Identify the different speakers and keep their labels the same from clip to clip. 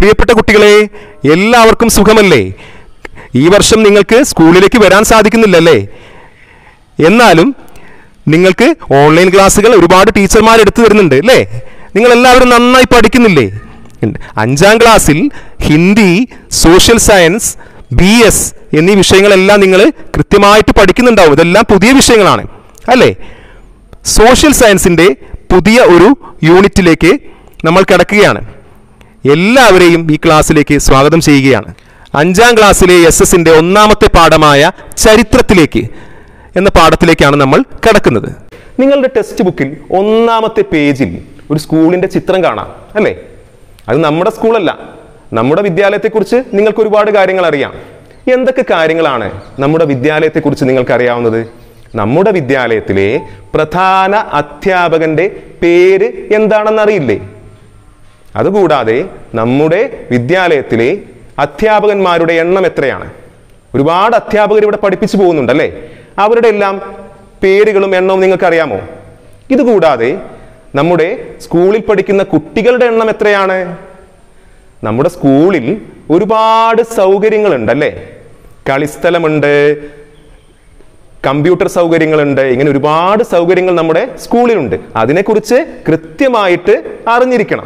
Speaker 1: പ്രിയപ്പെട്ട കുട്ടികളെ എല്ലാവർക്കും സുഖമല്ലേ ഈ വർഷം നിങ്ങൾക്ക് സ്കൂളിലേക്ക് വരാൻ സാധിക്കുന്നില്ലല്ലേ എന്നാലും നിങ്ങൾക്ക് ഓൺലൈൻ ക്ലാസ്സുകൾ ഒരുപാട് ടീച്ചർമാർ എടുത്തു തരുന്നുണ്ട് അല്ലേ നിങ്ങൾ എല്ലാവരും നന്നായി പഠിക്കുന്നില്ലേ ഉണ്ട്. അഞ്ചാം ക്ലാസ്സിൽ Hindi social science B S എന്നീ വിഷയങ്ങളെല്ലാം നിങ്ങൾ കൃത്യമായിട്ട് പഠിക്കുന്നുണ്ടാവും ഇതെല്ലാം പുതിയ വിഷയങ്ങളാണ് അല്ലേ സോഷ്യൽ സയൻസിൻ്റെ പുതിയ ഒരു യൂണിറ്റിലേക്ക് നമ്മൾ കിടക്കുകയാണ് എല്ലാവരെയും ഈ ക്ലാസ്സിലേക്ക് സ്വാഗതം ചെയ്യുകയാണ് അഞ്ചാം ക്ലാസ്സിലെ എസ് എസിൻ്റെ ഒന്നാമത്തെ പാഠമായ ചരിത്രത്തിലേക്ക് എന്ന പാഠത്തിലേക്കാണ് നമ്മൾ കടക്കുന്നത് നിങ്ങളുടെ ടെക്സ്റ്റ് ബുക്കിൽ ഒന്നാമത്തെ പേജിൽ ഒരു സ്കൂളിൻ്റെ ചിത്രം കാണാം അല്ലേ അത് നമ്മുടെ സ്കൂളല്ല നമ്മുടെ വിദ്യാലയത്തെക്കുറിച്ച് നിങ്ങൾക്ക് ഒരുപാട് കാര്യങ്ങൾ അറിയാം എന്തൊക്കെ കാര്യങ്ങളാണ് നമ്മുടെ വിദ്യാലയത്തെക്കുറിച്ച് നിങ്ങൾക്ക് അറിയാവുന്നത് നമ്മുടെ വിദ്യാലയത്തിലെ പ്രധാന അധ്യാപകന്റെ പേര് എന്താണെന്ന് അറിയില്ലേ അതുകൂടാതെ നമ്മുടെ വിദ്യാലയത്തിലെ അധ്യാപകന്മാരുടെ എണ്ണം എത്രയാണ് ഒരുപാട് അധ്യാപകർ ഇവിടെ പഠിപ്പിച്ചു പോകുന്നുണ്ട് അല്ലേ അവരുടെ എല്ലാം പേരുകളും എണ്ണവും നിങ്ങൾക്ക് അറിയാമോ ഇതുകൂടാതെ നമ്മുടെ സ്കൂളിൽ പഠിക്കുന്ന കുട്ടികളുടെ എണ്ണം എത്രയാണ് നമ്മുടെ സ്കൂളിൽ ഒരുപാട് സൗകര്യങ്ങളുണ്ട് അല്ലേ കളിസ്ഥലമുണ്ട് കമ്പ്യൂട്ടർ സൗകര്യങ്ങളുണ്ട് ഇങ്ങനെ ഒരുപാട് സൗകര്യങ്ങൾ നമ്മുടെ സ്കൂളിലുണ്ട് അതിനെക്കുറിച്ച് കൃത്യമായിട്ട് അറിഞ്ഞിരിക്കണം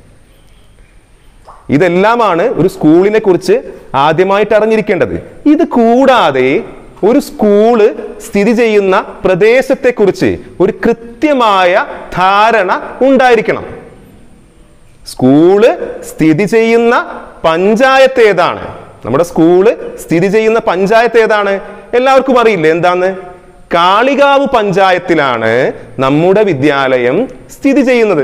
Speaker 1: ഇതെല്ലാമാണ് ഒരു സ്കൂളിനെ കുറിച്ച് ആദ്യമായിട്ട് അറിഞ്ഞിരിക്കേണ്ടത് ഇത് കൂടാതെ ഒരു സ്കൂള് സ്ഥിതി ചെയ്യുന്ന പ്രദേശത്തെക്കുറിച്ച് ഒരു കൃത്യമായ ധാരണ ഉണ്ടായിരിക്കണം സ്കൂള് സ്ഥിതി ചെയ്യുന്ന പഞ്ചായത്ത് ഏതാണ് നമ്മുടെ സ്കൂള് സ്ഥിതി ചെയ്യുന്ന പഞ്ചായത്ത് ഏതാണ് എല്ലാവർക്കും അറിയില്ലേ എന്താന്ന് കാളികാവ് പഞ്ചായത്തിലാണ് നമ്മുടെ വിദ്യാലയം സ്ഥിതി ചെയ്യുന്നത്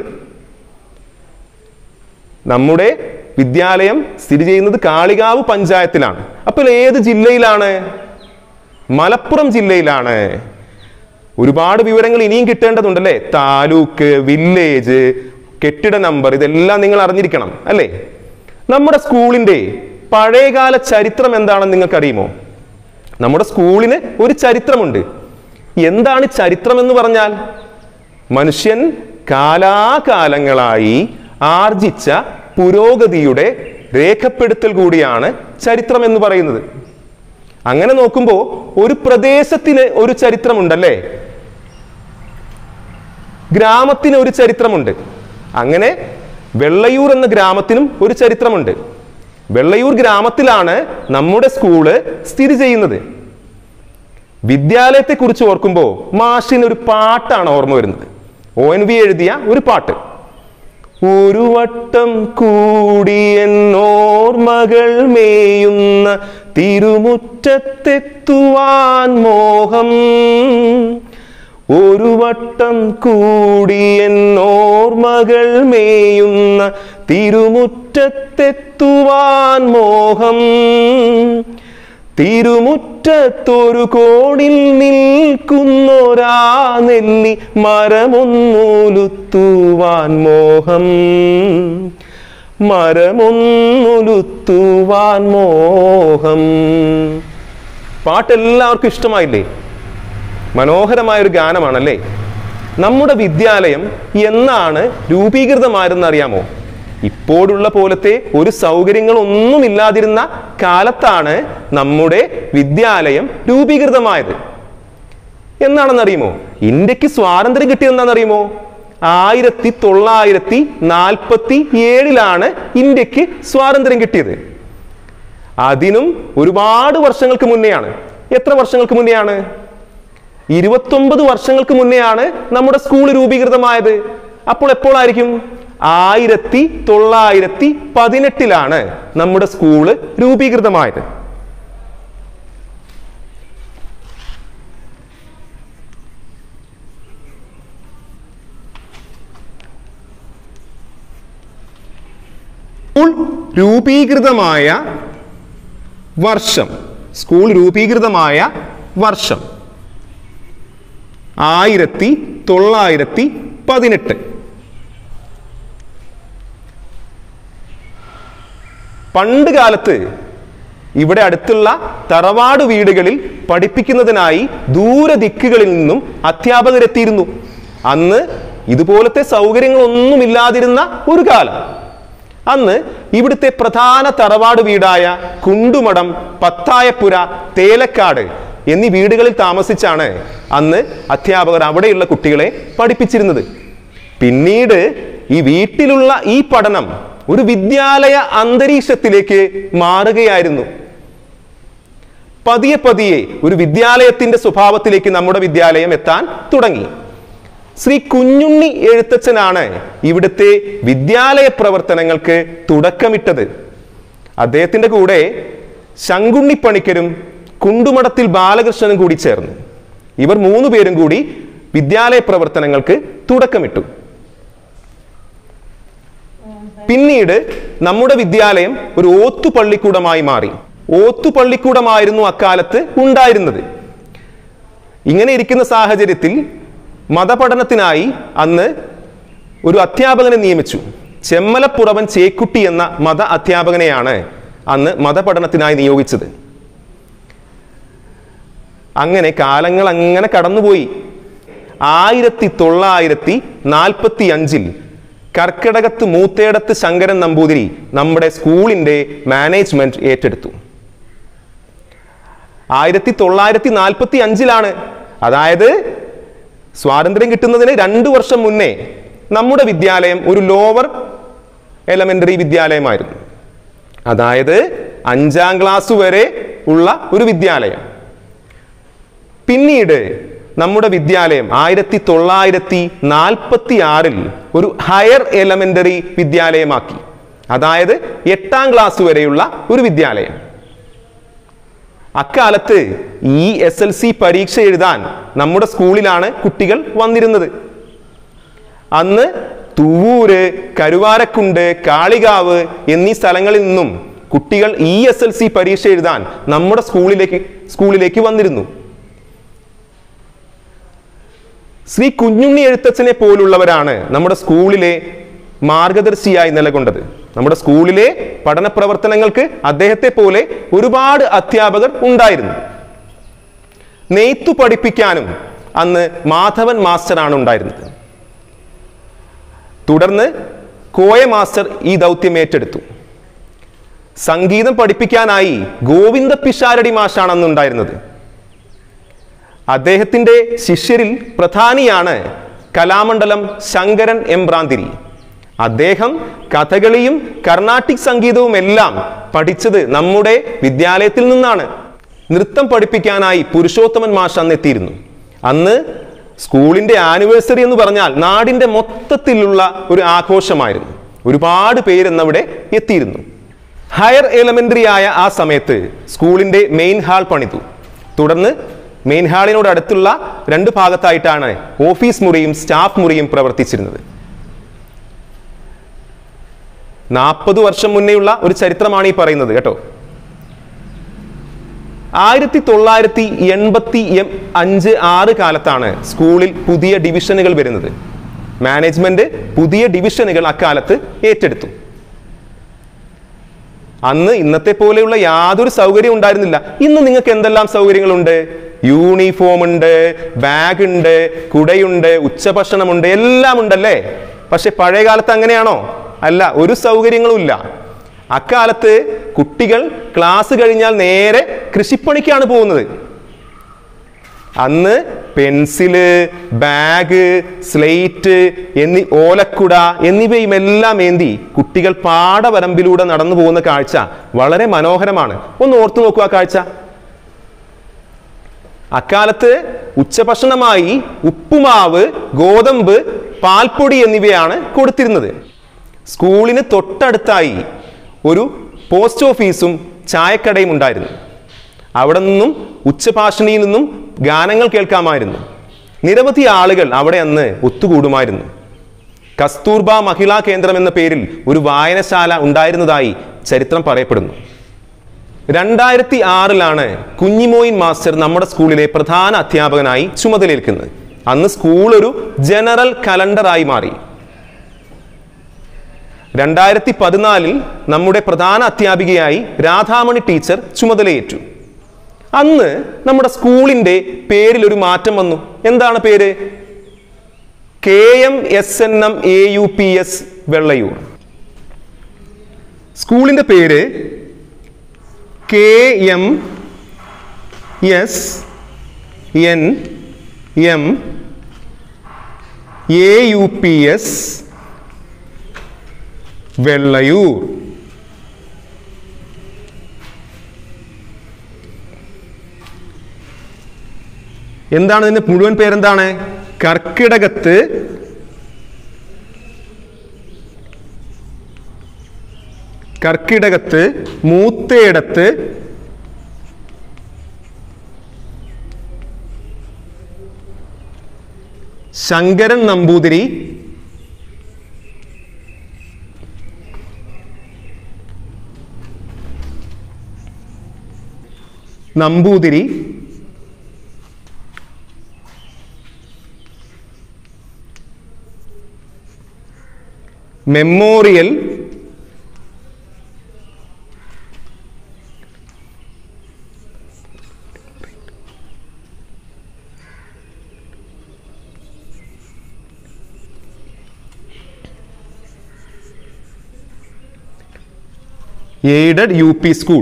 Speaker 1: നമ്മുടെ വിദ്യാലയം സ്ഥിതി ചെയ്യുന്നത് കാളികാവ് പഞ്ചായത്തിലാണ് അപ്പോൾ ഏത് ജില്ലയിലാണ് മലപ്പുറം ജില്ലയിലാണ് ഒരുപാട് വിവരങ്ങൾ ഇനിയും കിട്ടേണ്ടതുണ്ടല്ലേ താലൂക്ക് വില്ലേജ് കെട്ടിട നമ്പർ ഇതെല്ലാം നിങ്ങൾ അറിഞ്ഞിരിക്കണം അല്ലേ നമ്മുടെ സ്കൂളിന്റെ പഴയകാല ചരിത്രം എന്താണെന്ന് നിങ്ങൾക്കറിയുമോ നമ്മുടെ സ്കൂളിന് ഒരു ചരിത്രമുണ്ട് എന്താണ് ചരിത്രം എന്ന് പറഞ്ഞാൽ മനുഷ്യൻ കാലാകാലങ്ങളായി ആർജിച്ച പുരോഗതിയുടെ രേഖപ്പെടുത്തൽ കൂടിയാണ് ചരിത്രം എന്ന് പറയുന്നത് അങ്ങനെ നോക്കുമ്പോൾ ഒരു പ്രദേശത്തിന് ഒരു ചരിത്രമുണ്ടല്ലേ ഗ്രാമത്തിന് ഒരു ചരിത്രമുണ്ട് അങ്ങനെ വെള്ളയൂർ എന്ന ഗ്രാമത്തിനും ഒരു ചരിത്രമുണ്ട് വെള്ളയൂർ ഗ്രാമത്തിലാണ് നമ്മുടെ സ്കൂള് സ്ഥിതി ചെയ്യുന്നത് വിദ്യാലയത്തെ കുറിച്ച് ഓർക്കുമ്പോൾ മാഷിന് ഒരു പാട്ടാണ് ഓർമ്മ വരുന്നത് ഒ എൻ വി എഴുതിയ ഒരു പാട്ട് ഒരു വട്ടം കൂടി എന്നോർമകൾ മേയുന്ന തിരുമുറ്റത്തെത്തുവാൻ മോഹം ഒരു വട്ടം കൂടി എന്നോർമകൾ മേയുന്ന തിരുമുറ്റത്തെത്തുവാൻ മോഹം തിരുമുറ്റത്തൊരു കോണിൽ നിൽക്കുന്നൊരാ നെല്ലി മരമൊന്നുലുത്തുവാൻ മോഹം മരമൊന്നുലുത്തുവാൻ മോഹം പാട്ട് എല്ലാവർക്കും ഇഷ്ടമായില്ലേ മനോഹരമായ ഒരു ഗാനമാണല്ലേ നമ്മുടെ വിദ്യാലയം എന്നാണ് രൂപീകൃതമായതെന്ന് അറിയാമോ ഇപ്പോഴുള്ള പോലത്തെ ഒരു സൗകര്യങ്ങളൊന്നും ഇല്ലാതിരുന്ന കാലത്താണ് നമ്മുടെ വിദ്യാലയം രൂപീകൃതമായത് എന്നാണെന്നറിയുമോ ഇന്ത്യക്ക് സ്വാതന്ത്ര്യം കിട്ടിയതെന്നാണെന്നറിയുമോ ആയിരത്തി തൊള്ളായിരത്തി നാൽപ്പത്തി ഏഴിലാണ് ഇന്ത്യക്ക് സ്വാതന്ത്ര്യം കിട്ടിയത് അതിനും ഒരുപാട് വർഷങ്ങൾക്ക് മുന്നെയാണ് എത്ര വർഷങ്ങൾക്ക് മുന്നെയാണ് ഇരുപത്തൊമ്പത് വർഷങ്ങൾക്ക് മുന്നെയാണ് നമ്മുടെ സ്കൂൾ രൂപീകൃതമായത് അപ്പോൾ എപ്പോഴായിരിക്കും ആയിരത്തി തൊള്ളായിരത്തി പതിനെട്ടിലാണ് നമ്മുടെ സ്കൂള് രൂപീകൃതമായത് സ്കൂൾ രൂപീകൃതമായ വർഷം സ്കൂൾ രൂപീകൃതമായ വർഷം ആയിരത്തി തൊള്ളായിരത്തി പതിനെട്ട് പണ്ട് കാലത്ത് ഇവിടെ അടുത്തുള്ള തറവാട് വീടുകളിൽ പഠിപ്പിക്കുന്നതിനായി ദൂരദിക്കുകളിൽ നിന്നും അധ്യാപകരെത്തിയിരുന്നു അന്ന് ഇതുപോലത്തെ സൗകര്യങ്ങളൊന്നുമില്ലാതിരുന്ന ഒരു കാലം അന്ന് ഇവിടുത്തെ പ്രധാന തറവാട് വീടായ കുണ്ടുമടം പത്തായപ്പുര തേലക്കാട് എന്നീ വീടുകളിൽ താമസിച്ചാണ് അന്ന് അധ്യാപകർ അവിടെയുള്ള കുട്ടികളെ പഠിപ്പിച്ചിരുന്നത് പിന്നീട് ഈ വീട്ടിലുള്ള ഈ പഠനം ഒരു വിദ്യാലയ അന്തരീക്ഷത്തിലേക്ക് മാറുകയായിരുന്നു പതിയെ പതിയെ ഒരു വിദ്യാലയത്തിന്റെ സ്വഭാവത്തിലേക്ക് നമ്മുടെ വിദ്യാലയം എത്താൻ തുടങ്ങി ശ്രീ കുഞ്ഞുണ്ണി എഴുത്തച്ഛനാണ് ഇവിടുത്തെ വിദ്യാലയ പ്രവർത്തനങ്ങൾക്ക് തുടക്കമിട്ടത് അദ്ദേഹത്തിന്റെ കൂടെ ശങ്കുണ്ണി പണിക്കരും കുണ്ടുമടത്തിൽ ബാലകൃഷ്ണനും കൂടി ചേർന്നു ഇവർ മൂന്ന് പേരും കൂടി വിദ്യാലയ പ്രവർത്തനങ്ങൾക്ക് തുടക്കമിട്ടു പിന്നീട് നമ്മുടെ വിദ്യാലയം ഒരു ഓത്തുപള്ളിക്കൂടമായി മാറി ഓത്തുപള്ളിക്കൂടമായിരുന്നു അക്കാലത്ത് ഉണ്ടായിരുന്നത് ഇങ്ങനെ ഇരിക്കുന്ന സാഹചര്യത്തിൽ മതപഠനത്തിനായി അന്ന് ഒരു അധ്യാപകനെ നിയമിച്ചു ചെമ്മലപ്പുറവൻ ചേക്കുട്ടി എന്ന മത അധ്യാപകനെയാണ് അന്ന് മതപഠനത്തിനായി നിയോഗിച്ചത് അങ്ങനെ കാലങ്ങൾ അങ്ങനെ കടന്നുപോയി ആയിരത്തി തൊള്ളായിരത്തി നാൽപ്പത്തി അഞ്ചിൽ കർക്കിടകത്ത് മൂത്തേടത്ത് ശങ്കരൻ നമ്പൂതിരി നമ്മുടെ സ്കൂളിന്റെ മാനേജ്മെന്റ് ഏറ്റെടുത്തു ആയിരത്തി തൊള്ളായിരത്തി നാൽപ്പത്തി അഞ്ചിലാണ് അതായത് സ്വാതന്ത്ര്യം കിട്ടുന്നതിന് രണ്ടു വർഷം മുന്നേ നമ്മുടെ വിദ്യാലയം ഒരു ലോവർ എലമെന്ററി വിദ്യാലയമായിരുന്നു അതായത് അഞ്ചാം ക്ലാസ് വരെ ഉള്ള ഒരു വിദ്യാലയം പിന്നീട് നമ്മുടെ വിദ്യാലയം ആയിരത്തി തൊള്ളായിരത്തി നാൽപ്പത്തി ആറിൽ ഒരു ഹയർ എലമെന്ററി വിദ്യാലയമാക്കി അതായത് എട്ടാം ക്ലാസ് വരെയുള്ള ഒരു വിദ്യാലയം അക്കാലത്ത് ഈ എസ് എൽ സി പരീക്ഷ എഴുതാൻ നമ്മുടെ സ്കൂളിലാണ് കുട്ടികൾ വന്നിരുന്നത് അന്ന് തുവൂര് കരുവാരക്കുണ്ട് കാളികാവ് എന്നീ സ്ഥലങ്ങളിൽ നിന്നും കുട്ടികൾ ഈ എസ് എൽ സി പരീക്ഷ എഴുതാൻ നമ്മുടെ സ്കൂളിലേക്ക് സ്കൂളിലേക്ക് വന്നിരുന്നു ശ്രീ കുഞ്ഞുണ്ണി എഴുത്തച്ഛനെ പോലുള്ളവരാണ് നമ്മുടെ സ്കൂളിലെ മാർഗദർശിയായി നിലകൊണ്ടത് നമ്മുടെ സ്കൂളിലെ പഠന പ്രവർത്തനങ്ങൾക്ക് അദ്ദേഹത്തെ പോലെ ഒരുപാട് അധ്യാപകർ ഉണ്ടായിരുന്നു നെയ്ത്തു പഠിപ്പിക്കാനും അന്ന് മാധവൻ മാസ്റ്ററാണ് ഉണ്ടായിരുന്നത് തുടർന്ന് കോയ മാസ്റ്റർ ഈ ദൗത്യം ഏറ്റെടുത്തു സംഗീതം പഠിപ്പിക്കാനായി ഗോവിന്ദ പിഷാരടി മാഷാണ് അന്ന് ഉണ്ടായിരുന്നത് അദ്ദേഹത്തിന്റെ ശിഷ്യരിൽ പ്രധാനിയാണ് കലാമണ്ഡലം ശങ്കരൻ എംബ്രാന്തിരി അദ്ദേഹം കഥകളിയും കർണാട്ടിക് സംഗീതവും എല്ലാം പഠിച്ചത് നമ്മുടെ വിദ്യാലയത്തിൽ നിന്നാണ് നൃത്തം പഠിപ്പിക്കാനായി പുരുഷോത്തമൻ മാഷ് അന്ന് എത്തിയിരുന്നു അന്ന് സ്കൂളിന്റെ ആനിവേഴ്സറി എന്ന് പറഞ്ഞാൽ നാടിന്റെ മൊത്തത്തിലുള്ള ഒരു ആഘോഷമായിരുന്നു ഒരുപാട് പേരെന്നവിടെ എത്തിയിരുന്നു ഹയർ എലമെന്ററി ആയ ആ സമയത്ത് സ്കൂളിന്റെ മെയിൻ ഹാൾ പണിതു തുടർന്ന് മെയിൻ ഹാളിനോട് അടുത്തുള്ള രണ്ട് ഭാഗത്തായിട്ടാണ് ഓഫീസ് മുറിയും സ്റ്റാഫ് മുറിയും പ്രവർത്തിച്ചിരുന്നത് നാൽപ്പത് വർഷം മുന്നേയുള്ള ഒരു ചരിത്രമാണ് ഈ പറയുന്നത് കേട്ടോ ആയിരത്തി തൊള്ളായിരത്തി എൺപത്തി എം അഞ്ച് ആറ് കാലത്താണ് സ്കൂളിൽ പുതിയ ഡിവിഷനുകൾ വരുന്നത് മാനേജ്മെന്റ് പുതിയ ഡിവിഷനുകൾ അക്കാലത്ത് ഏറ്റെടുത്തു അന്ന് ഇന്നത്തെ പോലെയുള്ള യാതൊരു സൗകര്യം ഉണ്ടായിരുന്നില്ല ഇന്ന് നിങ്ങൾക്ക് എന്തെല്ലാം സൗകര്യങ്ങളുണ്ട് യൂണിഫോം ഉണ്ട് ബാഗ് ഉണ്ട് കുടയുണ്ട് ഉച്ചഭക്ഷണമുണ്ട് എല്ലാം ഉണ്ടല്ലേ പക്ഷെ പഴയ കാലത്ത് അങ്ങനെയാണോ അല്ല ഒരു സൗകര്യങ്ങളും ഇല്ല അക്കാലത്ത് കുട്ടികൾ ക്ലാസ് കഴിഞ്ഞാൽ നേരെ കൃഷിപ്പണിക്കാണ് പോകുന്നത് അന്ന് പെൻസില് ബാഗ് സ്ലേറ്റ് എന്നീ ഓലക്കുട എന്നിവയും എല്ലാം ഏന്തി കുട്ടികൾ പാടവരമ്പിലൂടെ നടന്നു പോകുന്ന കാഴ്ച വളരെ മനോഹരമാണ് ഒന്ന് ഓർത്തു നോക്കൂ ആ കാഴ്ച അക്കാലത്ത് ഉച്ചഭക്ഷണമായി ഉപ്പുമാവ് ഗോതമ്പ് പാൽപ്പൊടി എന്നിവയാണ് കൊടുത്തിരുന്നത് സ്കൂളിന് തൊട്ടടുത്തായി ഒരു പോസ്റ്റ് ഓഫീസും ചായക്കടയും ഉണ്ടായിരുന്നു അവിടെ നിന്നും ഉച്ചഭാഷണിയിൽ നിന്നും ഗാനങ്ങൾ കേൾക്കാമായിരുന്നു നിരവധി ആളുകൾ അവിടെ അന്ന് ഒത്തുകൂടുമായിരുന്നു കസ്തൂർബ മഹിളാ കേന്ദ്രം എന്ന പേരിൽ ഒരു വായനശാല ഉണ്ടായിരുന്നതായി ചരിത്രം പറയപ്പെടുന്നു രണ്ടായിരത്തി ആറിലാണ് കുഞ്ഞിമോയിൻ മാസ്റ്റർ നമ്മുടെ സ്കൂളിലെ പ്രധാന അധ്യാപകനായി ചുമതലയേൽക്കുന്നത് അന്ന് സ്കൂൾ ഒരു ജനറൽ കലണ്ടറായി മാറി രണ്ടായിരത്തി പതിനാലിൽ നമ്മുടെ പ്രധാന അധ്യാപികയായി രാധാമണി ടീച്ചർ ചുമതലയേറ്റു അന്ന് നമ്മുടെ സ്കൂളിന്റെ പേരിൽ ഒരു മാറ്റം വന്നു എന്താണ് പേര് K M S N M A U P S Vellayur സ്കൂളിൻ്റെ പേര് K M S N M A U P S Vellayur എന്താണ് ഇതിന്റെ മുഴുവൻ പേരെന്താണ് Karkidakath Karkidakath Moothayidath Sankaran Namboothiri Namboothiri memorial aided U P school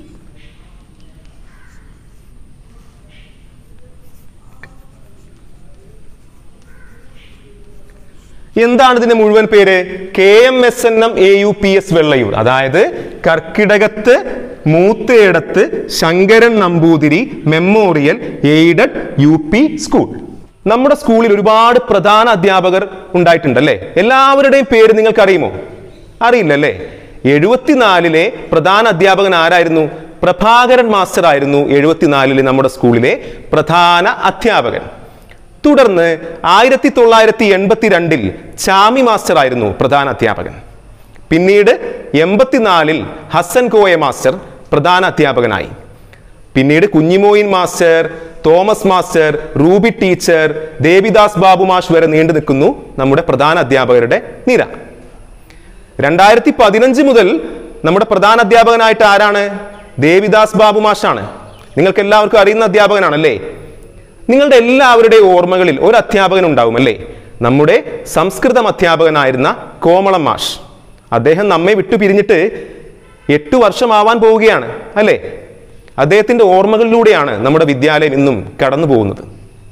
Speaker 1: എന്താണ് ഇതിന്റെ മുഴുവൻ പേര് K M S N M A U P S Vellayur അതായത് Karkidakath Moothayidath Sankaran Namboothiri memorial aided U P school നമ്മുടെ സ്കൂളിൽ ഒരുപാട് പ്രധാന അധ്യാപകർ ഉണ്ടായിട്ടുണ്ട് അല്ലേ എല്ലാവരുടെയും പേര് നിങ്ങൾക്ക് അറിയുമോ അറിയില്ലല്ലേ എഴുപത്തിനാലിലെ പ്രധാന അധ്യാപകൻ ആരായിരുന്നു പ്രഭാകരൻ മാസ്റ്റർ ആയിരുന്നു എഴുപത്തിനാലിലെ നമ്മുടെ സ്കൂളിലെ പ്രധാന അധ്യാപകൻ തുടർന്ന് ആയിരത്തി തൊള്ളായിരത്തി എൺപത്തി രണ്ടിൽ ചാമി മാസ്റ്റർ ആയിരുന്നു പ്രധാന അധ്യാപകൻ പിന്നീട് എൺപത്തിനാലിൽ ഹസൻ കോയ മാസ്റ്റർ പ്രധാന അധ്യാപകനായി പിന്നീട് Kunhimoyin master Thomas master Ruby teacher Devidas Babu മാഷ് വരെ നീണ്ടു നിൽക്കുന്നു നമ്മുടെ പ്രധാന അധ്യാപകരുടെ നിര രണ്ടായിരത്തി പതിനഞ്ച് മുതൽ നമ്മുടെ പ്രധാന അധ്യാപകനായിട്ട് ആരാണ് ദേവിദാസ് ബാബു മാഷാണ് നിങ്ങൾക്ക് എല്ലാവർക്കും അറിയുന്ന അധ്യാപകനാണല്ലേ നിങ്ങളുടെ എല്ലാവരുടെയും ഓർമ്മകളിൽ ഒരു അധ്യാപകൻ ഉണ്ടാവും അല്ലേ നമ്മുടെ സംസ്കൃതം അധ്യാപകനായിരുന്ന കോമളം മാഷ് അദ്ദേഹം നമ്മെ വിട്ടു പിരിഞ്ഞിട്ട് എട്ടു വർഷമാവാൻ പോവുകയാണ് അല്ലേ അദ്ദേഹത്തിന്റെ ഓർമ്മകളിലൂടെയാണ് നമ്മുടെ വിദ്യാലയം ഇന്നും കടന്നു പോകുന്നത്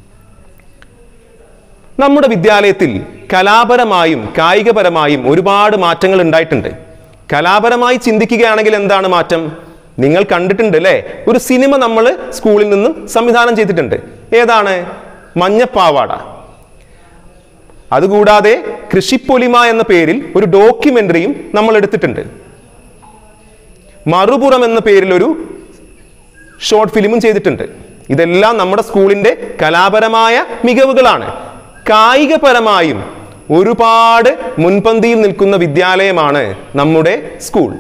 Speaker 1: നമ്മുടെ വിദ്യാലയത്തിൽ കലാപരമായും കായികപരമായും ഒരുപാട് മാറ്റങ്ങൾ ഉണ്ടായിട്ടുണ്ട് കലാപരമായി ചിന്തിക്കുകയാണെങ്കിൽ എന്താണ് മാറ്റം നിങ്ങൾ കണ്ടിട്ടുണ്ട് അല്ലേ ഒരു സിനിമ നമ്മൾ സ്കൂളിൽ നിന്നും സംവിധാനം ചെയ്തിട്ടുണ്ട് ഏതാണ് മഞ്ഞപ്പാവാട അതുകൂടാതെ കൃഷിപ്പൊലിമ എന്ന പേരിൽ ഒരു ഡോക്യുമെന്ററിയും നമ്മൾ എടുത്തിട്ടുണ്ട് മറുപുറം എന്ന പേരിൽ ഒരു ഷോർട്ട് ഫിലിമും ചെയ്തിട്ടുണ്ട് ഇതെല്ലാം നമ്മുടെ സ്കൂളിന്റെ കലാപരമായ മികവുകളാണ് കായികപരമായും ഒരുപാട് മുൻപന്തിയിൽ നിൽക്കുന്ന വിദ്യാലയമാണ് നമ്മുടെ സ്കൂൾ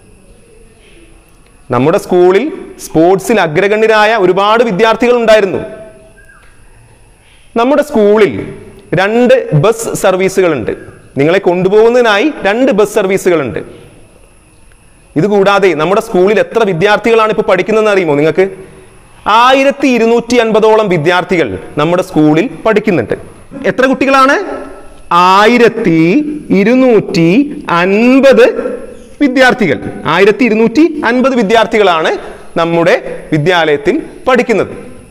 Speaker 1: നമ്മുടെ സ്കൂളിൽ സ്പോർട്സിൽ അഗ്രഗണ്യരായ ഒരുപാട് വിദ്യാർത്ഥികൾ ഉണ്ടായിരുന്നു നമ്മുടെ സ്കൂളിൽ രണ്ട് ബസ് സർവീസുകളുണ്ട് നിങ്ങളെ കൊണ്ടുപോകുന്നതിനായി രണ്ട് ബസ് സർവീസുകളുണ്ട് ഇതുകൂടാതെ നമ്മുടെ സ്കൂളിൽ എത്ര വിദ്യാർത്ഥികളാണ് ഇപ്പോൾ പഠിക്കുന്നതെന്ന് അറിയുമോ നിങ്ങൾക്ക് ആയിരത്തി ഇരുന്നൂറ്റി അൻപതോളം വിദ്യാർത്ഥികൾ നമ്മുടെ സ്കൂളിൽ പഠിക്കുന്നുണ്ട് എത്ര കുട്ടികളാണ് ആയിരത്തി ഇരുന്നൂറ്റി അൻപത് വിദ്യാർത്ഥികൾ ആയിരത്തി ഇരുന്നൂറ്റി അൻപത് വിദ്യാർത്ഥികളാണ് നമ്മുടെ വിദ്യാലയത്തിൽ പഠിക്കുന്നത്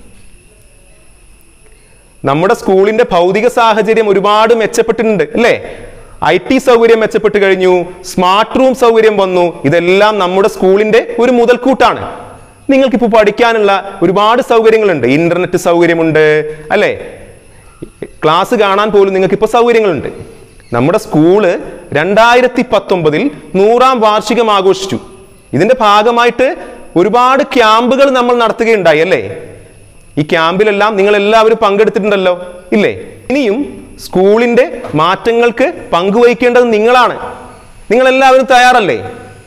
Speaker 1: നമ്മുടെ സ്കൂളിന്റെ ഭൗതിക സാഹചര്യം ഒരുപാട് മെച്ചപ്പെട്ടിട്ടുണ്ട് അല്ലേ ഐ ടി സൗകര്യം മെച്ചപ്പെട്ട് കഴിഞ്ഞു സ്മാർട്ട് റൂം സൗകര്യം വന്നു ഇതെല്ലാം നമ്മുടെ സ്കൂളിന്റെ ഒരു മുതൽക്കൂട്ടാണ് നിങ്ങൾക്കിപ്പോൾ പഠിക്കാനുള്ള ഒരുപാട് സൗകര്യങ്ങളുണ്ട് ഇന്റർനെറ്റ് സൗകര്യമുണ്ട് അല്ലേ ക്ലാസ് കാണാൻ പോലും നിങ്ങൾക്ക് ഇപ്പോൾ സൗകര്യങ്ങളുണ്ട് നമ്മുടെ സ്കൂള് രണ്ടായിരത്തി പത്തൊമ്പതിൽ നൂറാം വാർഷികം ആഘോഷിച്ചു ഇതിന്റെ ഭാഗമായിട്ട് ഒരുപാട് ക്യാമ്പുകൾ നമ്മൾ നടത്തുകയുണ്ടായി അല്ലേ ഈ ക്യാമ്പിലെല്ലാം നിങ്ങൾ എല്ലാവരും പങ്കെടുത്തിട്ടുണ്ടല്ലോ ഇല്ലേ ഇനിയും സ്കൂളിന്റെ മാറ്റങ്ങൾക്ക് പങ്കുവഹിക്കേണ്ടത് നിങ്ങളാണ് നിങ്ങൾ എല്ലാവരും തയ്യാറല്ലേ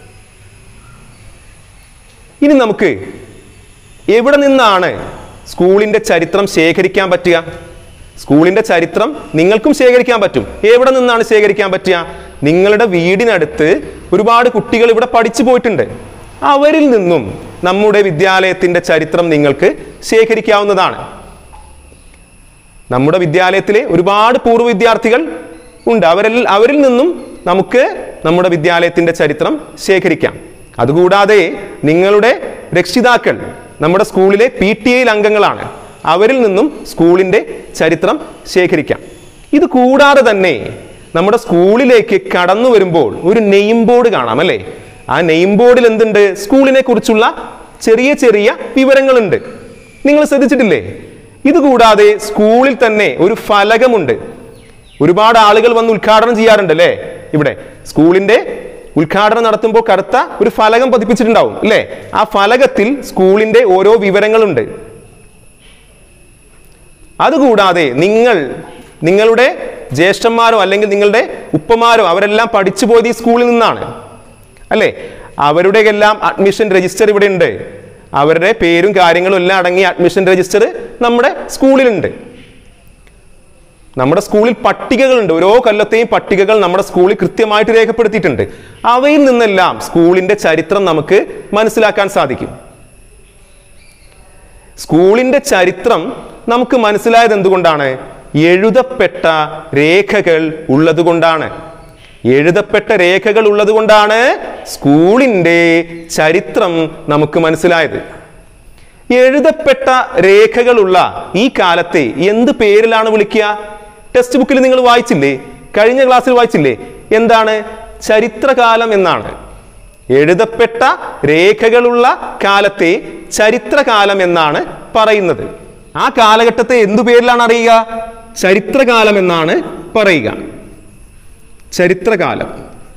Speaker 1: ഇനി നമുക്ക് എവിടെ നിന്നാണ് സ്കൂളിന്റെ ചരിത്രം ശേഖരിക്കാൻ പറ്റുക സ്കൂളിന്റെ ചരിത്രം നിങ്ങൾക്കും ശേഖരിക്കാൻ പറ്റും എവിടെ നിന്നാണ് ശേഖരിക്കാൻ പറ്റുക നിങ്ങളുടെ വീടിനടുത്ത് ഒരുപാട് കുട്ടികൾ ഇവിടെ പഠിച്ചു പോയിട്ടുണ്ട് അവരിൽ നിന്നും നമ്മുടെ വിദ്യാലയത്തിന്റെ ചരിത്രം നിങ്ങൾക്ക് ശേഖരിക്കാവുന്നതാണ് നമ്മുടെ വിദ്യാലയത്തിലെ ഒരുപാട് പൂർവ്വ വിദ്യാർത്ഥികൾ ഉണ്ട് അവരിൽ അവരിൽ നിന്നും നമുക്ക് നമ്മുടെ വിദ്യാലയത്തിന്റെ ചരിത്രം ശേഖരിക്കാം അതുകൂടാതെ നിങ്ങളുടെ രക്ഷിതാക്കൾ നമ്മുടെ സ്കൂളിലെ പി ടി എയിൽ അംഗങ്ങളാണ് അവരിൽ നിന്നും സ്കൂളിന്റെ ചരിത്രം ശേഖരിക്കാം ഇത് കൂടാതെ തന്നെ നമ്മുടെ സ്കൂളിലേക്ക് കടന്നു വരുമ്പോൾ ഒരു നെയിം ബോർഡ് കാണാം അല്ലേ ആ നെയിം ബോർഡിൽ എന്തുണ്ട് സ്കൂളിനെ കുറിച്ചുള്ള ചെറിയ ചെറിയ വിവരങ്ങളുണ്ട് നിങ്ങൾ ശ്രദ്ധിച്ചിട്ടില്ലേ ഇതുകൂടാതെ സ്കൂളിൽ തന്നെ ഒരു ഫലകമുണ്ട് ഒരുപാട് ആളുകൾ വന്ന് ഉദ്ഘാടനം ചെയ്യാറുണ്ട് അല്ലേ ഇവിടെ സ്കൂളിന്റെ ഉദ്ഘാടനം നടത്തുമ്പോൾ കറുത്ത ഒരു ഫലകം പതിപ്പിച്ചിട്ടുണ്ടാവും അല്ലേ ആ ഫലകത്തിൽ സ്കൂളിന്റെ ഓരോ വിവരങ്ങളുണ്ട് അതുകൂടാതെ നിങ്ങൾ നിങ്ങളുടെ ജ്യേഷ്ഠന്മാരോ അല്ലെങ്കിൽ നിങ്ങളുടെ ഉപ്പമാരോ അവരെല്ലാം പഠിച്ചു പോയത് ഈ സ്കൂളിൽ നിന്നാണ് അല്ലേ അവരുടെ എല്ലാം അഡ്മിഷൻ രജിസ്റ്റർ ഇവിടെ ഉണ്ട് അവരുടെ പേരും കാര്യങ്ങളും എല്ലാം അടങ്ങിയ അഡ്മിഷൻ രജിസ്റ്റർ നമ്മുടെ സ്കൂളിലുണ്ട് നമ്മുടെ സ്കൂളിൽ പട്ടികകളുണ്ട് ഓരോ കൊല്ലത്തെയും പട്ടികകൾ നമ്മുടെ സ്കൂളിൽ കൃത്യമായിട്ട് രേഖപ്പെടുത്തിയിട്ടുണ്ട് അവയിൽ നിന്നെല്ലാം സ്കൂളിന്റെ ചരിത്രം നമുക്ക് മനസ്സിലാക്കാൻ സാധിക്കും സ്കൂളിന്റെ ചരിത്രം നമുക്ക് മനസ്സിലായത് എന്തുകൊണ്ടാണ് എഴുതപ്പെട്ട രേഖകൾ ഉള്ളതുകൊണ്ടാണ് എഴുതപ്പെട്ട രേഖകൾ ഉള്ളതുകൊണ്ടാണ് സ്കൂളിന്റെ ചരിത്രം നമുക്ക് മനസ്സിലായത് എഴുതപ്പെട്ട രേഖകളുള്ള ഈ കാലത്തെ എന്ത് പേരിലാണ് വിളിക്കുക ടെക്സ്റ്റ് ബുക്കിൽ നിങ്ങൾ വായിച്ചില്ലേ കഴിഞ്ഞ ക്ലാസ്സിൽ വായിച്ചില്ലേ എന്താണ് ചരിത്രകാലം എന്നാണ് എഴുതപ്പെട്ട രേഖകളുള്ള കാലത്തെ ചരിത്രകാലം എന്നാണ് പറയുന്നത് ആ കാലഘട്ടത്തെ എന്തു പേരിലാണ് അറിയുക ചരിത്രകാലം എന്നാണ് പറയുക ചരിത്രകാലം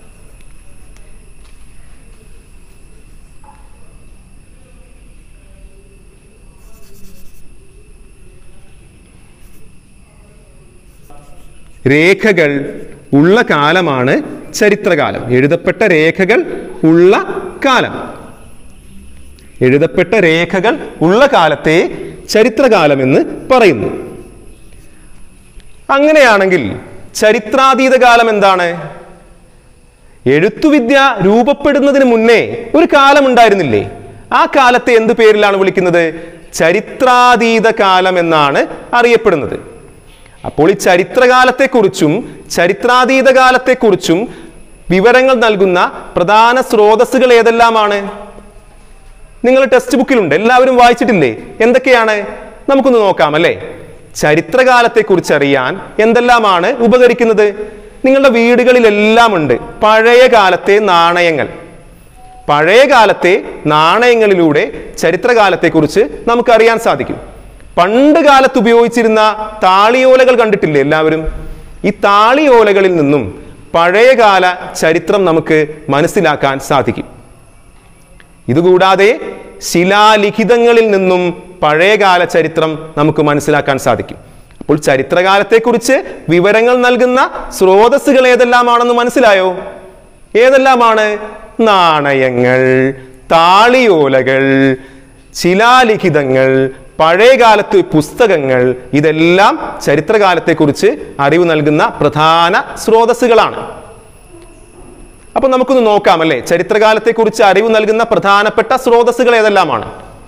Speaker 1: രേഖകൾ ഉള്ള കാലമാണ് ചരിത്രകാലം എഴുതപ്പെട്ട രേഖകൾ ഉള്ള കാലം എഴുതപ്പെട്ട രേഖകൾ ഉള്ള കാലത്തെ ചരിത്രകാലം എന്ന് പറയുന്നു അങ്ങനെയാണെങ്കിൽ ചരിത്രാതീത കാലം എന്താണ് എഴുത്തുവിദ്യ രൂപപ്പെടുന്നതിന് മുന്നേ ഒരു കാലം ഉണ്ടായിരുന്നില്ലേ ആ കാലത്തെ എന്ത് പേരിലാണ് വിളിക്കുന്നത് ചരിത്രാതീത കാലം എന്നാണ് അറിയപ്പെടുന്നത് അപ്പോൾ ഈ ചരിത്രകാലത്തെക്കുറിച്ചും ചരിത്രാതീത കാലത്തെക്കുറിച്ചും വിവരങ്ങൾ നൽകുന്ന പ്രധാന സ്രോതസ്സുകൾ ഏതെല്ലാമാണ് നിങ്ങൾ ടെക്സ്റ്റ് ബുക്കിലുണ്ട് എല്ലാവരും വായിച്ചിട്ടില്ലേ എന്തൊക്കെയാണ് നമുക്കൊന്ന് നോക്കാം അല്ലേ ചരിത്രകാലത്തെക്കുറിച്ച് അറിയാൻ എന്തെല്ലാമാണ് ഉപകരിക്കുന്നത് നിങ്ങളുടെ വീടുകളിലെല്ലാം ഉണ്ട് പഴയ കാലത്തെ നാണയങ്ങൾ പഴയ കാലത്തെ നാണയങ്ങളിലൂടെ ചരിത്രകാലത്തെക്കുറിച്ച് നമുക്കറിയാൻ സാധിക്കും പണ്ട് കാലത്ത് ഉപയോഗിച്ചിരുന്ന താളിയോലകൾ കണ്ടിട്ടില്ലേ എല്ലാവരും ഈ താളിയോലകളിൽ നിന്നും പഴയകാല ചരിത്രം നമുക്ക് മനസ്സിലാക്കാൻ സാധിക്കും ഇതുകൂടാതെ ശിലാലിഖിതങ്ങളിൽ നിന്നും പഴയകാല ചരിത്രം നമുക്ക് മനസ്സിലാക്കാൻ സാധിക്കും അപ്പോൾ ചരിത്രകാലത്തെക്കുറിച്ച് വിവരങ്ങൾ നൽകുന്ന സ്രോതസ്സുകൾ ഏതെല്ലാമാണെന്ന് മനസ്സിലായോ ഏതെല്ലാമാണ് നാണയങ്ങൾ താളിയോലകൾ ശിലാലിഖിതങ്ങൾ പഴയകാലത്ത് പുസ്തകങ്ങൾ ഇതെല്ലാം ചരിത്രകാലത്തെക്കുറിച്ച് അറിവ് നൽകുന്ന പ്രധാന സ്രോതസ്സുകളാണ് അപ്പൊ നമുക്കൊന്ന് നോക്കാം അല്ലേ ചരിത്രകാലത്തെക്കുറിച്ച് അറിവ് നൽകുന്ന പ്രധാനപ്പെട്ട സ്രോതസ്സുകൾ ഏതെല്ലാമാണ്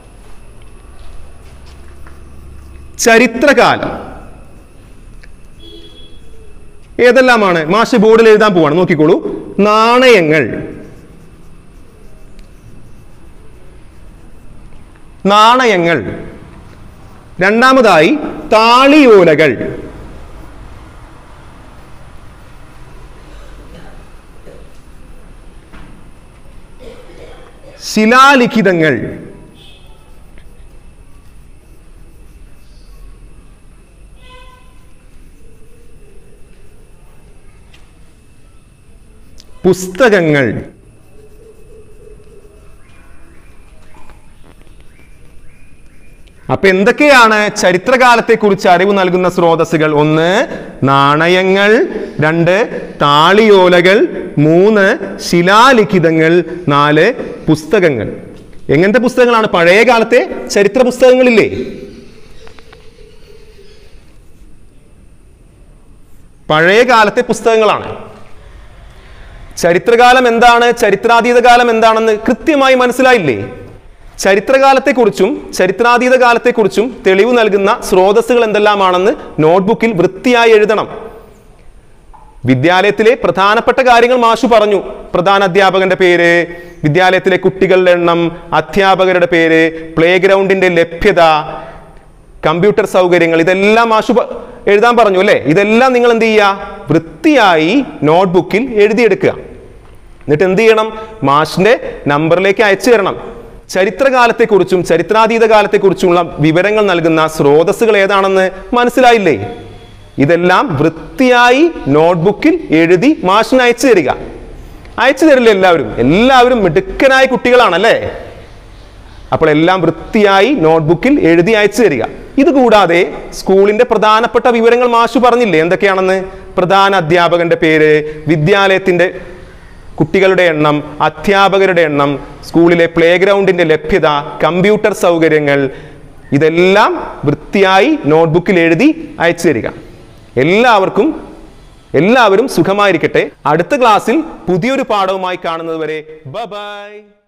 Speaker 1: ചരിത്രകാലം ഏതെല്ലാമാണ് മാഷ് ബോർഡിൽ എഴുതാൻ പോവാണ് നോക്കിക്കോളൂ നാണയങ്ങൾ നാണയങ്ങൾ രണ്ടാമതായി താളിയോലകൾ ശിലാലിഖിതങ്ങൾ പുസ്തകങ്ങൾ അപ്പൊ എന്തൊക്കെയാണ് ചരിത്രകാലത്തെക്കുറിച്ച് അറിവ് നൽകുന്ന സ്രോതസ്സുകൾ ഒന്ന് നാണയങ്ങൾ രണ്ട് താളിയോലകൾ മൂന്ന് ശിലാലിഖിതങ്ങൾ നാല് പുസ്തകങ്ങൾ എങ്ങനത്തെ പുസ്തകങ്ങളാണ് പഴയ കാലത്തെ ചരിത്ര പുസ്തകങ്ങളില്ലേ പഴയ കാലത്തെ പുസ്തകങ്ങളാണ് ചരിത്രകാലം എന്താണ് ചരിത്രാതീത കാലം എന്താണെന്ന് കൃത്യമായി മനസ്സിലായില്ലേ ചരിത്രകാലത്തെക്കുറിച്ചും ചരിത്രാതീത കാലത്തെക്കുറിച്ചും തെളിവ് നൽകുന്ന സ്രോതസ്സുകൾ എന്തെല്ലാമാണെന്ന് നോട്ട്ബുക്കിൽ വൃത്തിയായി എഴുതണം വിദ്യാലയത്തിലെ പ്രധാനപ്പെട്ട കാര്യങ്ങൾ മാഷു പറഞ്ഞു പ്രധാന അധ്യാപകന്റെ പേര് വിദ്യാലയത്തിലെ കുട്ടികളുടെ എണ്ണം അധ്യാപകരുടെ പേര് പ്ലേ ഗ്രൗണ്ടിന്റെ ലഭ്യത കമ്പ്യൂട്ടർ സൗകര്യങ്ങൾ ഇതെല്ലാം മാഷു പ- എഴുതാൻ പറഞ്ഞു അല്ലേ ഇതെല്ലാം നിങ്ങൾ എന്ത് ചെയ്യുക വൃത്തിയായി നോട്ട്ബുക്കിൽ എഴുതിയെടുക്കുക എന്നിട്ട് എന്ത് ചെയ്യണം മാഷിന്റെ നമ്പറിലേക്ക് അയച്ചു തരണം ചരിത്രകാലത്തെക്കുറിച്ചും ചരിത്രാതീത കാലത്തെക്കുറിച്ചുമുള്ള വിവരങ്ങൾ നൽകുന്ന സ്രോതസ്സുകൾ ഏതാണെന്ന് മനസ്സിലായില്ലേ ഇതെല്ലാം വൃത്തിയായി നോട്ട്ബുക്കിൽ എഴുതി മാഷിന് അയച്ചു തരിക അയച്ചു തരില്ല എല്ലാവരും എല്ലാവരും മിടുക്കനായ കുട്ടികളാണല്ലേ അപ്പോൾ എല്ലാം വൃത്തിയായി നോട്ട്ബുക്കിൽ എഴുതി അയച്ചു തരിക ഇത് കൂടാതെ സ്കൂളിന്റെ പ്രധാനപ്പെട്ട വിവരങ്ങൾ മാഷു പറഞ്ഞില്ലേ എന്തൊക്കെയാണെന്ന് പ്രധാന അധ്യാപകന്റെ പേര് വിദ്യാലയത്തിന്റെ കുട്ടികളുടെ എണ്ണം അധ്യാപകരുടെ എണ്ണം സ്കൂളിലെ പ്ലേ ഗ്രൗണ്ടിന്റെ ലഭ്യത കമ്പ്യൂട്ടർ സൗകര്യങ്ങൾ ഇതെല്ലാം വൃത്തിയായി നോട്ട്ബുക്കിൽ എഴുതി അയച്ചു തരിക എല്ലാവർക്കും എല്ലാവരും സുഖമായിരിക്കട്ടെ അടുത്ത ക്ലാസ്സിൽ പുതിയൊരു പാഠവുമായി കാണുന്നത് വരെ ബൈ